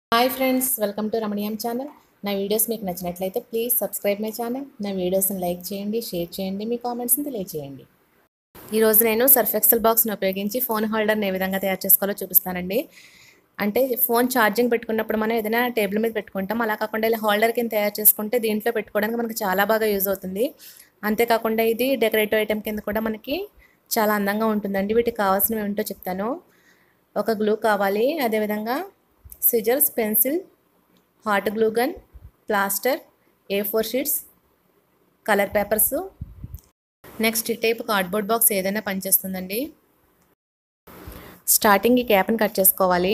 hi friends welcome to Ramaniyam channel నా videos మీకు నచ్చినట్లయితే ప్లీజ్ సబ్స్క్రైబ్ మై ఛానల్ నా వీడియోస్ని లైక్ చేయండి షేర్ చేయండి మీ కామెంట్స్ని తెలియజేయండి ఈరోజు నేను సర్ఫ్ ఎక్సెల్ బాక్స్ని ఉపయోగించి ఫోన్ హోల్డర్ని ఏ విధంగా తయారు చేసుకోవాలో చూపిస్తానండి అంటే ఫోన్ ఛార్జింగ్ పెట్టుకున్నప్పుడు మనం ఏదైనా టేబుల్ మీద పెట్టుకుంటాం అలా కాకుండా ఇలా హోల్డర్ కింద తయారు చేసుకుంటే దీంట్లో పెట్టుకోవడానికి మనకు చాలా బాగా యూజ్ అవుతుంది అంతేకాకుండా ఇది డెకరేటివ్ ఐటెం కింద కూడా మనకి చాలా అందంగా ఉంటుందండి వీటికి కావాల్సినవి ఏంటో చెప్తాను ఒక గ్లూ కావాలి అదేవిధంగా scissors pencil hot glue gun plaster A four sheets colour papers next ఈ టైప్ కార్డ్బోర్డ్ బాక్స్ ఏదైనా పనిచేస్తుందండి స్టార్టింగ్ ఈ క్యాప్ని కట్ చేసుకోవాలి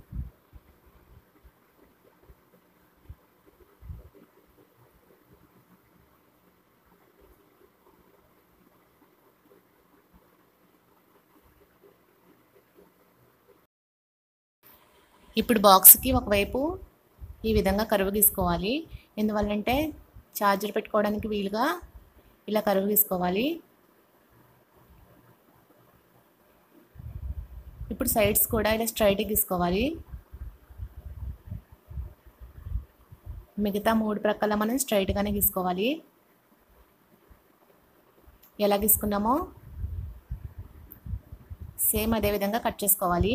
ఇప్పుడు బాక్స్కి ఒకవైపు ఈ విధంగా కరువు గీసుకోవాలి ఎందువల్లంటే ఛార్జర్ పెట్టుకోవడానికి వీలుగా ఇలా కరువు గీసుకోవాలి ఇప్పుడు సైడ్స్ కూడా ఇలా స్ట్రైట్గా గీసుకోవాలి మిగతా మూడు ప్రక్కల మనం స్ట్రైట్గానే గీసుకోవాలి ఎలా గీసుకున్నామో సేమ్ అదే విధంగా కట్ చేసుకోవాలి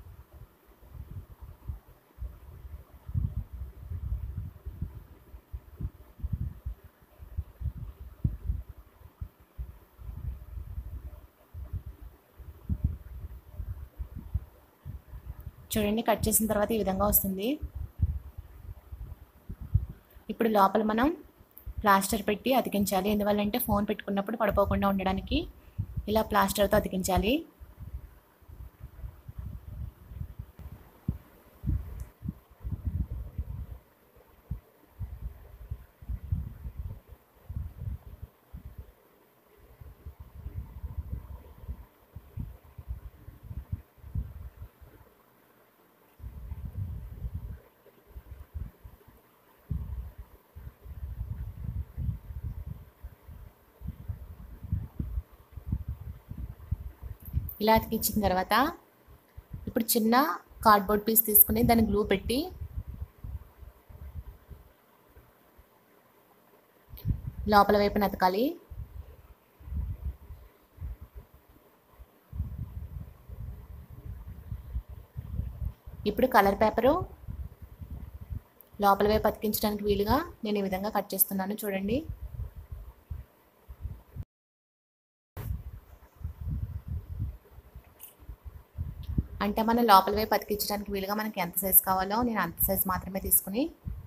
చూడండి కట్ చేసిన తర్వాత ఈ విధంగా వస్తుంది ఇప్పుడు లోపల మనం ప్లాస్టర్ పెట్టి అతికించాలి ఎందువల్లంటే ఫోన్ పెట్టుకున్నప్పుడు పడిపోకుండా ఉండడానికి ఇలా ప్లాస్టర్తో అతికించాలి ఇలా అతికించిన తర్వాత ఇప్పుడు చిన్న కార్డ్బోర్డ్ పీస్ తీసుకుని దాన్ని గ్లూ పెట్టి లోపల వైపున అతకాలి ఇప్పుడు కలర్ పేపరు లోపల వైపు అతికించడానికి వీలుగా నేను ఈ విధంగా కట్ చేస్తున్నాను చూడండి అంటే మన లోపల వైపు అతికించడానికి వీలుగా మనకి ఎంత సైజ్ కావాలో నేను అంత సైజ్ మాత్రమే తీసుకుని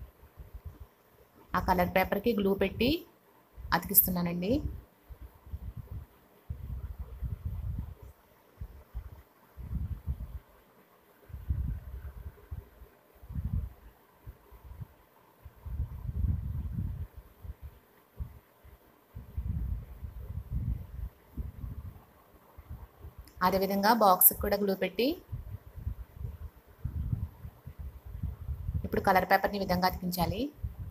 ఆ కలర్ పేపర్కి గ్లూ పెట్టి అతికిస్తున్నానండి అదేవిధంగా బాక్స్కి కూడా గ్లూ పెట్టి ఇప్పుడు కలర్ పేపర్ని ఈ విధంగా అతికించాలి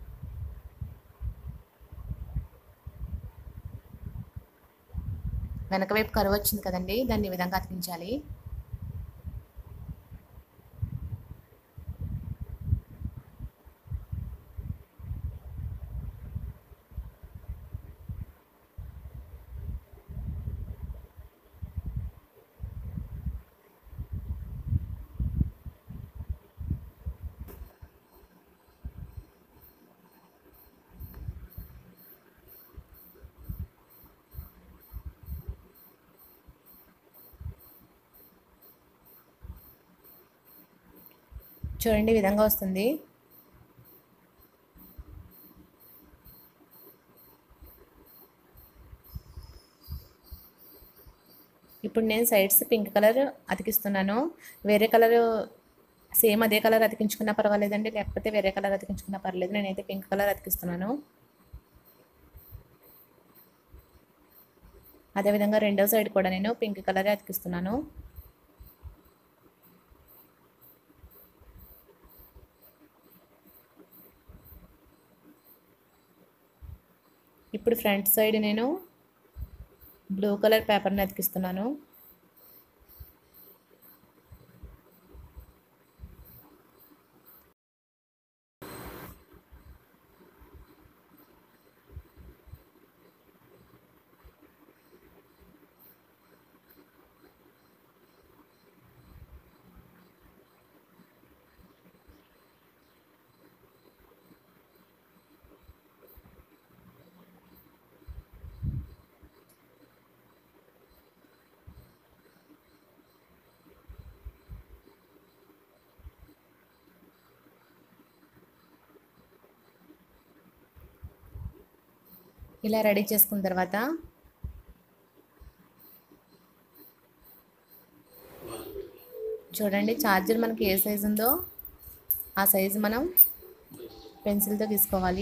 వెనక వైపు కరువు వచ్చింది కదండి దాన్ని ఈ విధంగా అతికించాలి చూడండి ఈ విధంగా వస్తుంది ఇప్పుడు నేను సైడ్స్ పింక్ కలర్ అతికిస్తున్నాను వేరే కలర్ సేమ్ అదే కలర్ అతికించుకున్నా పర్వాలేదండి లేకపోతే వేరే కలర్ అతికించుకున్నా పర్లేదు నేనైతే పింక్ కలర్ అతికిస్తున్నాను అదేవిధంగా రెండో సైడ్ కూడా నేను పింక్ కలరే అతికిస్తున్నాను ఇప్పుడు ఫ్రంట్ సైడ్ నేను బ్లూ కలర్ పేపర్ని అతికిస్తున్నాను ఇలా రెడీ చేసుకున్న తర్వాత చూడండి ఛార్జర్ మనకి ఏ సైజు ఉందో ఆ సైజు మనం పెన్సిల్తో తీసుకోవాలి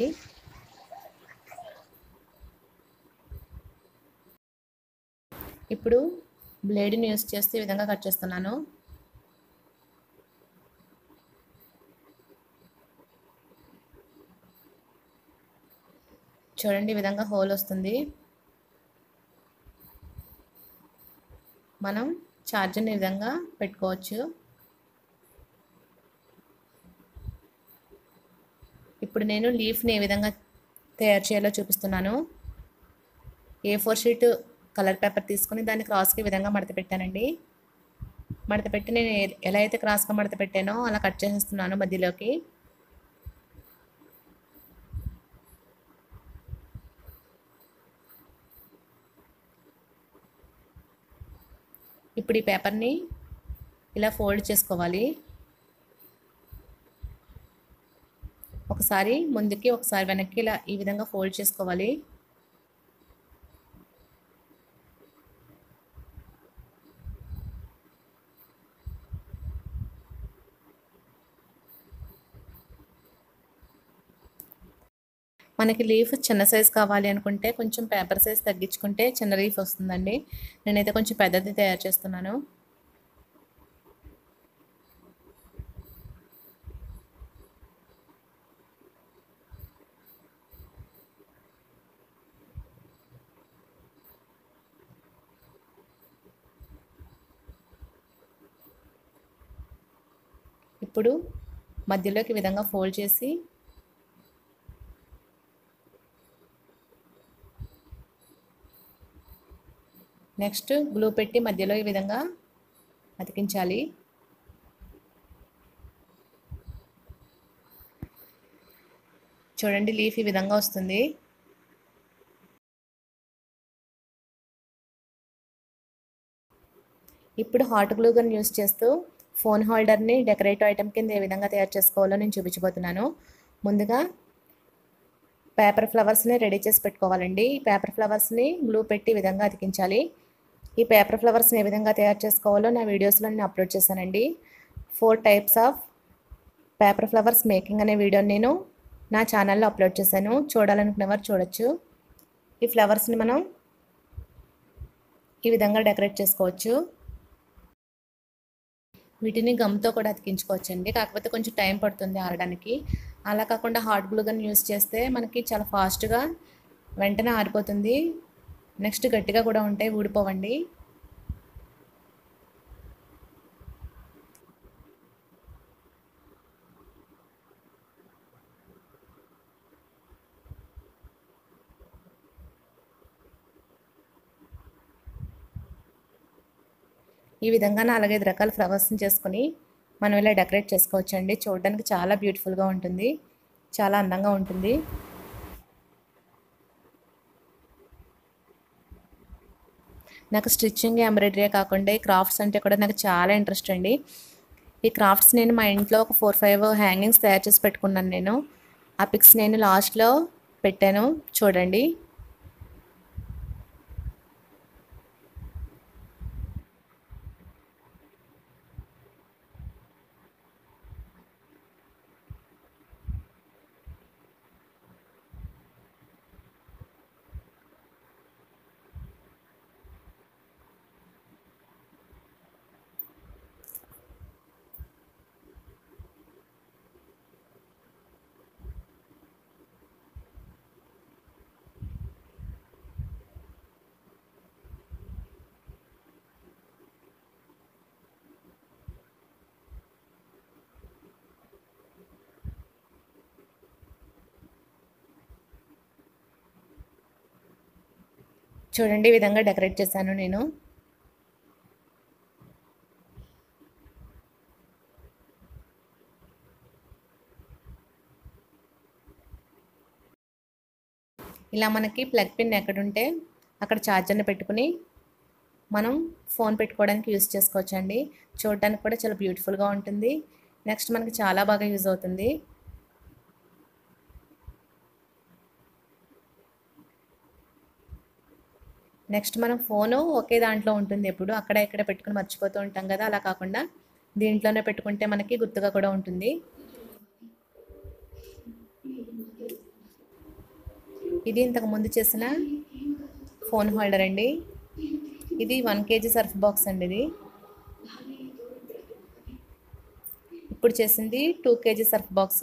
ఇప్పుడు బ్లేడ్ని యూస్ చేస్తే ఈ విధంగా కట్ చేస్తున్నాను చూడండి ఈ విధంగా హోల్ వస్తుంది మనం ఛార్జర్ని ఈ విధంగా పెట్టుకోవచ్చు ఇప్పుడు నేను లీఫ్ని ఏ విధంగా తయారు చేయాలో చూపిస్తున్నాను A four sheet colour paper తీసుకొని దాన్ని క్రాస్కి విధంగా మడత పెట్టానండి మడత పెట్టి నేను ఎలా అయితే క్రాస్గా మడత పెట్టానో అలా కట్ చేసేస్తున్నాను మధ్యలోకి ఇప్పుడు ఈ పేపర్ని ఇలా ఫోల్డ్ చేసుకోవాలి ఒకసారి ముందుకి ఒకసారి వెనక్కి ఇలా ఈ విధంగా ఫోల్డ్ చేసుకోవాలి మనకి లీఫ్ చిన్న సైజ్ కావాలి అనుకుంటే కొంచెం పేపర్ సైజ్ తగ్గించుకుంటే చిన్న లీఫ్ వస్తుందండి నేనైతే కొంచెం పెద్దది తయారు చేస్తున్నాను ఇప్పుడు మధ్యలోకి ఈ విధంగా ఫోల్డ్ చేసి నెక్స్ట్ గ్లూ పెట్టి మధ్యలో ఈ విధంగా అతికించాలి చూడండి లీఫ్ ఈ విధంగా వస్తుంది ఇప్పుడు హాట్ గ్లూ గన్ యూస్ చేస్తూ ఫోన్ హోల్డర్ని డెకరేటివ్ ఐటమ్ కింద ఏ విధంగా తయారు చేసుకోవాలో నేను చూపించబోతున్నాను ముందుగా పేపర్ ఫ్లవర్స్ని రెడీ చేసి పెట్టుకోవాలండి ఈ పేపర్ ఫ్లవర్స్ని గ్లూ పెట్టి ఈ విధంగా అతికించాలి ఈ పేపర్ ఫ్లవర్స్ని ఏ విధంగా తయారు చేసుకోవాలో నా వీడియోస్లో నేను అప్లోడ్ చేశానండి four types of paper flowers making అనే వీడియోని నేను నా ఛానల్లో అప్లోడ్ చేశాను చూడాలనుకునేవారు చూడొచ్చు ఈ ఫ్లవర్స్ని మనం ఈ విధంగా డెకరేట్ చేసుకోవచ్చు వీటిని గమ్తో కూడా అతికించుకోవచ్చండి కాకపోతే కొంచెం టైం పడుతుంది ఆరడానికి అలా కాకుండా హాట్ గ్లూ గన్ యూస్ చేస్తే మనకి చాలా ఫాస్ట్గా వెంటనే ఆరిపోతుంది నెక్స్ట్ గట్టిగా కూడా ఉంటాయి ఊడిపోవండి ఈ విధంగా నాలుగైదు రకాల ఫ్లవర్స్ని చేసుకుని మనం ఇలా డెకరేట్ చేసుకోవచ్చండి చూడడానికి చాలా బ్యూటిఫుల్గా ఉంటుంది చాలా అందంగా ఉంటుంది నాకు స్టిచ్చింగ్ ఎంబ్రాయిడరీ కాకుండా ఈ క్రాఫ్ట్స్ అంటే కూడా నాకు చాలా ఇంట్రెస్ట్ అండి ఈ క్రాఫ్ట్స్ నేను మా ఇంట్లో ఒక ఫోర్ ఫైవ్ హ్యాంగింగ్స్ తయారు చేసి పెట్టుకున్నాను నేను ఆ పిక్స్ నేను లాస్ట్లో పెట్టాను చూడండి చూడండి ఈ విధంగా డెకరేట్ చేశాను నేను ఇలా మనకి ప్లగ్ పిన్ ఎక్కడుంటే అక్కడ ఛార్జర్ని పెట్టుకుని మనం ఫోన్ పెట్టుకోవడానికి యూస్ చేసుకోవచ్చండి చూడడానికి కూడా చాలా బ్యూటిఫుల్గా ఉంటుంది నెక్స్ట్ మనకి చాలా బాగా యూజ్ అవుతుంది నెక్స్ట్ మనం ఫోను ఒకే దాంట్లో ఉంటుంది ఎప్పుడు అక్కడ ఇక్కడ పెట్టుకుని మర్చిపోతూ ఉంటాం కదా అలా కాకుండా దీంట్లోనే పెట్టుకుంటే మనకి గుర్తుగా కూడా ఉంటుంది ఇది ఇంతకు ముందు చేసిన ఫోన్ హోల్డర్ అండి ఇది వన్ కేజీ సర్ఫ్ బాక్స్ అండి ఇది ఇప్పుడు చేసింది టూ కేజీ సర్ఫ్ బాక్స్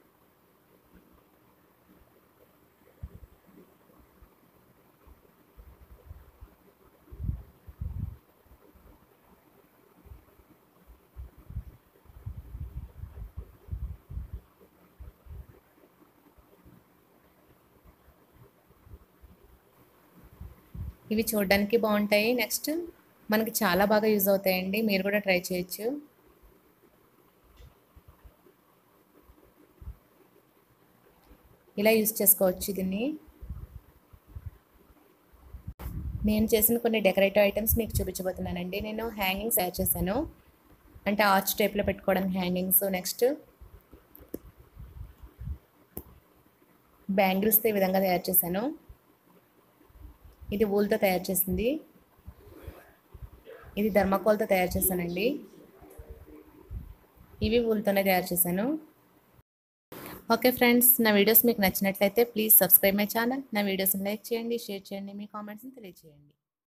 ఇవి చూడడానికి బాగుంటాయి నెక్స్ట్ మనకి చాలా బాగా యూజ్ అవుతాయండి మీరు కూడా ట్రై చేయొచ్చు ఇలా యూజ్ చేసుకోవచ్చు దీన్ని నేను చేసిన కొన్ని డెకరేటివ్ ఐటమ్స్ మీకు చూపించబోతున్నానండి నేను హ్యాంగింగ్స్ తయారు చేశాను అంటే ఆర్చ్ టైప్లో పెట్టుకోవడానికి హ్యాంగింగ్స్ నెక్స్ట్ బ్యాంగిల్స్తో ఈ విధంగా తయారు చేశాను ఇది ఊల్తో తయారు చేసింది ఇది ధర్మకోల్తో తయారు చేశానండి ఇవి ఊల్తోనే తయారు చేశాను ఓకే ఫ్రెండ్స్ నా వీడియోస్ మీకు నచ్చినట్లయితే ప్లీజ్ సబ్స్క్రైబ్ మై ఛానల్ నా వీడియోస్ని లైక్ చేయండి షేర్ చేయండి మీ కామెంట్స్ని తెలియజేయండి